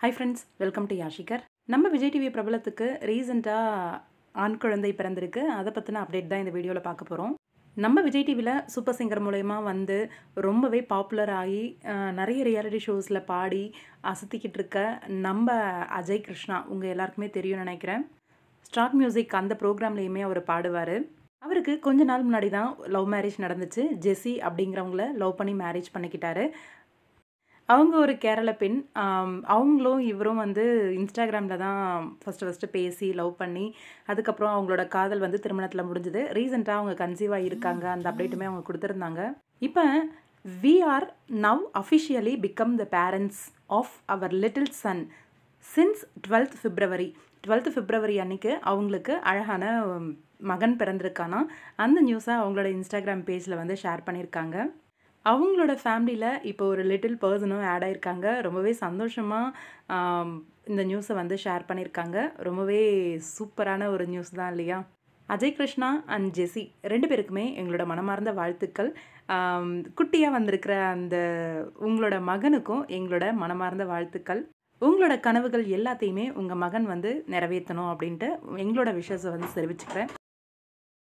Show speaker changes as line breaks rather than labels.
high friends welcome to யாஷிகர் நம்ம Vijay TV பிரபலத்துக்கு ரீசெண்டாக ஆண் குழந்தை பிறந்திருக்கு அதை பற்றின அப்டேட் தான் இந்த வீடியோவில் பார்க்க போகிறோம் நம்ம விஜய் டிவியில் சூப்பர் சிங்கர் மூலயமா வந்து ரொம்பவே பாப்புலர் ஆகி அஹ், நிறைய ரியாலிட்டி ஷோஸில் பாடி அசத்திக்கிட்டு இருக்க நம்ம அஜய் கிருஷ்ணா உங்கள் எல்லாருக்குமே தெரியும் நினைக்கிறேன் ஸ்டார்ட் மியூசிக் அந்த ப்ரோக்ராம்லேயுமே அவர் பாடுவார் அவருக்கு கொஞ்ச நாள் முன்னாடி தான் லவ் மேரேஜ் நடந்துச்சு ஜெஸி அப்படிங்கிறவங்கள லவ் பண்ணி மேரேஜ் பண்ணிக்கிட்டாரு அவங்க ஒரு கேரள பெண் ஆம், அவங்களும் இவரும் வந்து இன்ஸ்டாகிராமில் தான் ஃபஸ்ட்டு ஃபஸ்ட்டு பேசி லவ் பண்ணி அதுக்கப்புறம் அவங்களோட காதல் வந்து திருமணத்தில் முடிஞ்சுது ரீசெண்டாக அவங்க கன்சீவாக இருக்காங்க அந்த அப்டேட்டுமே அவங்க கொடுத்துருந்தாங்க இப்போ we are now officially become the parents of our little son since twelfth February twelfth February அன்னைக்கு அவங்களுக்கு அழகான உம், மகன் பிறந்திருக்கானா அந்த நியூஸை அவங்களோட இன்ஸ்டாகிராம் பேஜில் வந்து ஷேர் பண்ணியிருக்காங்க அவங்களோட ஃபேமிலியில் இப்போ ஒரு லிட்டில் பர்சனும் ஆட் ஆயிருக்காங்க ரொம்பவே சந்தோஷமாக இந்த நியூஸை வந்து ஷேர் பண்ணியிருக்காங்க ரொம்பவே சூப்பரான ஒரு நியூஸ் தான் இல்லையா அஜய் கிருஷ்ணா அண்ட் ஜெஸி ரெண்டு பேருக்குமே எங்களோட மனமார்ந்த வாழ்த்துக்கள் குட்டியாக வந்திருக்கிற அந்த உங்களோட மகனுக்கும் எங்களோட மனமார்ந்த வாழ்த்துக்கள் உங்களோட கனவுகள் எல்லாத்தையுமே உங்கள் மகன் வந்து நிறைவேற்றணும் அப்படின்ட்டு எங்களோட விஷயத்தை வந்து தெரிவிச்சுக்கிறேன்